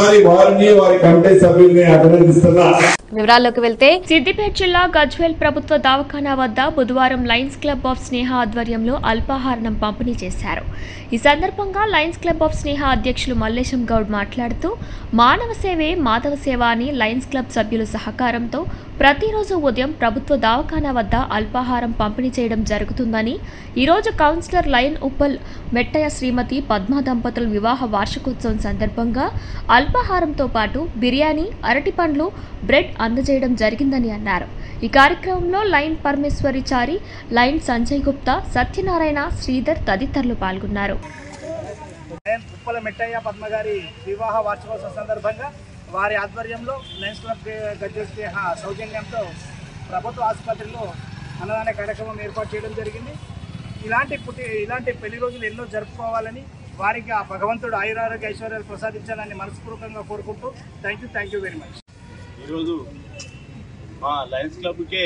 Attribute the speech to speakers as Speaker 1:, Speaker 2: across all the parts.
Speaker 1: మరొకసారి వారిని వారి కమిటీ సభ్యుల్ని అభినందిస్తున్నా
Speaker 2: వివరాల్లోకి వెళ్తే సిద్దిపేట జిల్లా గజ్వేల్ ప్రభుత్వ దవాఖానా వద్ద బుధవారం లయన్స్ క్లబ్ ఆఫ్ స్నేహ ఆధ్వర్యంలో అల్పాహారం పంపిణీ చేశారు ఈ సందర్భంగా లయన్స్ క్లబ్ ఆఫ్ స్నేహ అధ్యక్షులు మల్లేశం గౌడ్ మాట్లాడుతూ మానవ సేవే మాధవ సేవ అని లయన్స్ క్లబ్ సభ్యుల సహకారంతో ప్రతిరోజు ఉదయం ప్రభుత్వ దవాఖానా వద్ద అల్పాహారం పంపిణీ చేయడం జరుగుతుందని ఈరోజు కౌన్సిలర్ లయన్ ఉప్పల్ మెట్టయ్య శ్రీమతి పద్మ దంపతుల వివాహ వార్షికోత్సవం సందర్భంగా అల్పాహారంతో పాటు బిర్యానీ అరటి పండ్లు బ్రెడ్ అందజేయడం జరిగిందని అన్నారు ఈ కార్యక్రమంలో లైన్ పరమేశ్వరిచారి లైన్ సంజయ్ గుప్తా సత్యనారాయణ శ్రీధర్ తదితరులు పాల్గొన్నారు
Speaker 3: లయన్ ఉప్పల మెట్టయ్య పద్మ గారి వివాహ వార్షికోత్సవ సందర్భంగా వారి ఆధ్వర్యంలో లయన్స్ క్లబ్ గజ్జల స్నేహ సౌజన్యంతో ప్రభుత్వ ఆసుపత్రిలో అన్నదాన కార్యక్రమం ఏర్పాటు చేయడం జరిగింది ఇలాంటి పుట్టి ఇలాంటి పెళ్లి రోజులు ఎన్నో జరుపుకోవాలని వారికి ఆ భగవంతుడు ఆయురారోగ్య ఐశ్వర్యాలు ప్రసాదించాలని మనస్పూర్వకంగా కోరుకుంటూ thank you thank you very much
Speaker 4: ఈరోజు మా లయన్స్ క్లబ్కే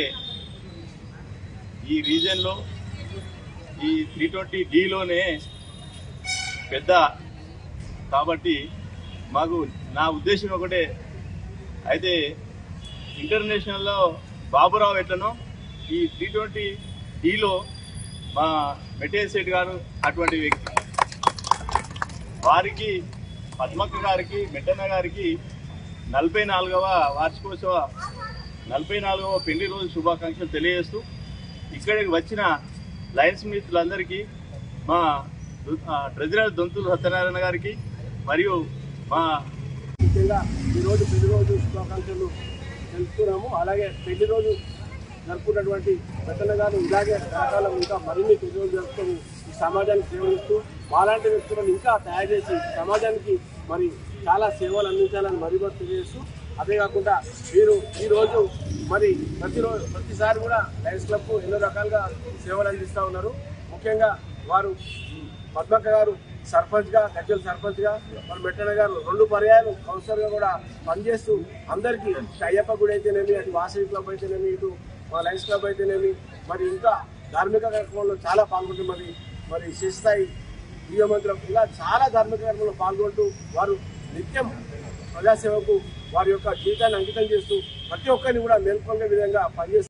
Speaker 4: ఈ రీజన్లో ఈ త్రీ ట్వంటీ డీలోనే పెద్ద కాబట్టి మాకు నా ఉద్దేశం ఒకటే అయితే ఇంటర్నేషనల్లో బాబురావు ఎట్లనో ఈ త్రీ ట్వంటీ డీలో మా మెటేల్ సెట్ గారు అటువంటి వ్యక్తి వారికి పద్మక్క గారికి మెట్టన్న గారికి నలభై నాలుగవ వార్షికోత్సవ నలభై నాలుగవ పెళ్లి రోజు శుభాకాంక్షలు తెలియజేస్తూ ఇక్కడికి వచ్చిన లయన్స్ మిత్రులందరికీ మా ఆ, ట్రెజరర్ దొంతులు సత్యనారాయణ గారికి మరియు మా
Speaker 3: ముఖ్యంగా ఈరోజు పెళ్లి రోజు శుభాకాంక్షలు తెలుపుతున్నాము అలాగే పెళ్లి రోజు జరుపుకున్నటువంటి పెద్దల గారు ఇలాగే రకాల ఇంకా మరిన్ని పెళ్లి రోజు జరుపుకొని ఈ సమాజానికి సేవలిస్తూ మాలాంటి వ్యక్తులను ఇంకా తయారు చేసి సమాజానికి మరి చాలా సేవలు అందించాలని మరి మరి తెలియజేస్తూ అదే కాకుండా మీరు ఈ రోజు మరి ప్రతిరోజు ప్రతిసారి కూడా లయన్స్ క్లబ్ ఎన్నో రకాలుగా సేవలు అందిస్తూ ఉన్నారు ముఖ్యంగా వారు పద్మక్క గారు సర్పంచ్ గా గజ్జల సర్పంచ్ గా మరి మెట్టన గారు రెండు పర్యాయాలు కౌన్సిలర్ గా కూడా పనిచేస్తూ అందరికీ ఇటు అయ్యప్ప గుడి అయితేనేమి అటు వాసవి క్లబ్ అయితేనేమి ఇటు మా లయన్స్ క్లబ్ అయితేనేమి మరి ఇంకా ధార్మిక కార్యక్రమంలో చాలా పాల్గొంటూ మరి మరి శిస్తాయి మంత్రం ఇలా చాలా ధార్మిక కార్యక్రమంలో పాల్గొంటూ వారు నిత్యం ప్రజాసేవకు వారి యొక్క జీవితాన్ని అంకితం చేస్తూ ప్రతి ఒక్కరిని కూడా మేల్కొనే విధంగా పనిచేస్తూ